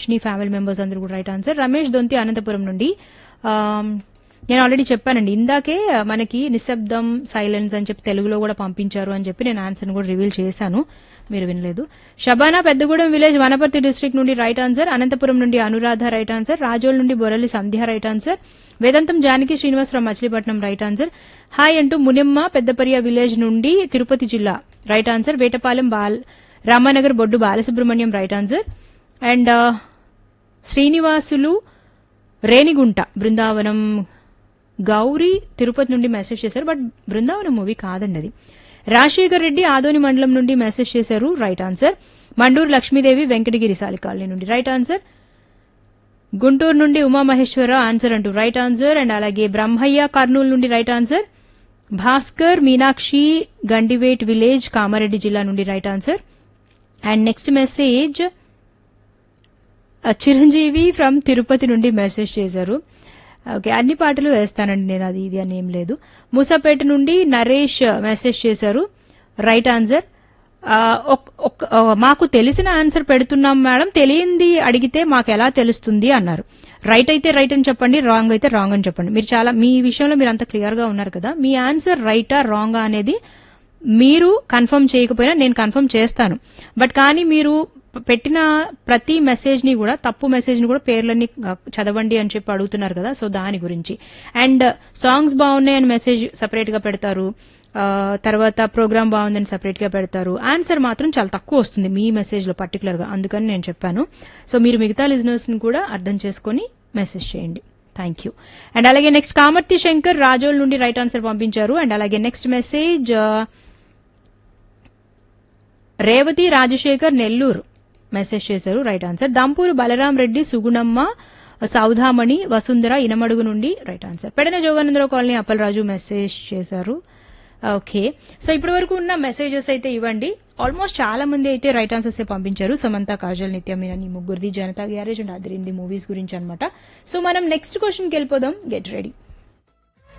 Varshini family members అందరూ కూడా right answer Ramesh Donthi Anantapuram నుండి ఆమ్, నేను ఆల్రెడీ చెప్పానండి ఇందాకే మనకి నిశ్శబ్దం సైలెన్స్ అని చెప్పి తెలుగులో కూడా పంపించారు అని చెప్పి నేను ఆన్సర్ కూడా రివీల్ చేశాను మీరు వినలేదు షబానా పెద్దగూడెం విలేజ్ వనపర్తి డిస్ట్రిక్ట్ నుండి రైట్ ఆన్సర్ అనంతపురం నుండి అనురాధ రైట్ ఆన్సర్ రాజోల్ నుండి బొరలి సంధ్య right answer Vedantam Janaki Srinivasarao Machilipatnam right answer hi అంటూ మునిమ్మ పెద్దపరియ విలేజ్ నుండి తిరుపతి జిల్లా right answer Vetapalem Bal Ramanagar Boddu Balasubrahmanyam right answer and Srinivasulu Renigunta Brindavanam Gowri Tirupati నుండి మెసేజ్ చేశారు బట్ బృందావనం మూవీ కాదండి అది రాజశేఖర్ రెడ్డి ఆదోని మండలం నుండి మెసేజ్ చేశారు right answer Manduru Lakshmidevi Venkatagiri Sali colony నుండి రైట్ ఆన్సర్ గుంటూరు నుండి ఉమామహేశ్వరరావు ఆన్సర్ అంటూ రైట్ ఆన్సర్ అండ్ అలాగే బ్రహ్మయ్య కర్నూలు నుండి right answer Bhaskar Meenakshi Gandivet village Kamareddy జిల్లా నుండి right answer and next message Chiranjeevi from Tirupati నుండి మెసేజ్ చేశారు ఓకే అన్ని పాటలు వేస్తానండి నేను అది ఇది అని ఏం లేదు మూసాపేట నుండి నరేష్ మెసేజ్ చేశారు రైట్ ఆన్సర్ ఆ, ఒక్- ఒక్- ఆ, మాకు తెలిసిన ఆన్సర్ పెడుతున్నాం మేడం తెలియంది అడిగితే మాకు ఎలా తెలుస్తుంది అన్నారు రైట్ అయితే రైట్ అని చెప్పండి రాంగ్ అయితే రాంగ్ అని చెప్పండి మీరు చాలా మీ విషయంలో మీరు అంత క్లియర్ గా ఉన్నారు కదా మీ ఆన్సర్ రైటా రాంగా అనేది మీరు కన్ఫర్మ్ చేయకపోయినా నేను కన్ఫర్మ్ చేస్తాను బట్ కానీ మీరు పెట్టిన ప్రతి మెసేజ్ ని కూడా తప్పు మెసేజ్ ని కూడా పేర్లన్నీ ఆ, చదవండి అని చెప్పి అడుగుతున్నారు కదా సో దాని గురించి అండ్ సాంగ్స్ బాగున్నాయి అని మెసేజ్ సపరేట్ గా పెడతారు ఆ, తర్వాత ప్రోగ్రామ్ బాగుందని సపరేట్ గా పెడతారు ఆన్సర్ మాత్రం చాలా తక్కువ వస్తుంది మీ మెసేజ్ లో పర్టికులర్ గా అందుకని నేను చెప్పాను సో మీరు మిగతా లిజనర్స్ ని కూడా అర్థం చేసుకొని మెసేజ్ చేయండి థ్యాంక్ యూ అండ్ అలాగే నెక్స్ట్ కామర్తి శంకర్ రాజోల్ నుండి రైట్ ఆన్సర్ పంపించారు అండ్ అలాగే next message Revathi Rajasekhar Nellore message చేశారు రైట్ ఆన్సర్ దంపూరు బలరాం రెడ్డి సుగుణమ్మ సౌధామణి వసుంధర ఇనమడుగు నుండి right answer Pedana Joganandarao colony Appalaraju message చేశారు ఓకే సో ఇప్పటి వరకు ఉన్న మెసేజెస్ అయితే ఇవ్వండి ఆల్మోస్ట్ చాలా మంది అయితే రైట్ ఆన్సర్స్ పంపించారు సమంత కాజల్ నిత్య మీనన్ ఈ ముగ్గురిది Janatha garage and Adhirindi movies గురించి అన్నమాట సో మనం నెక్స్ట్ క్వశ్చన్కి వెళ్ళిపోదాం గెట్ రెడీ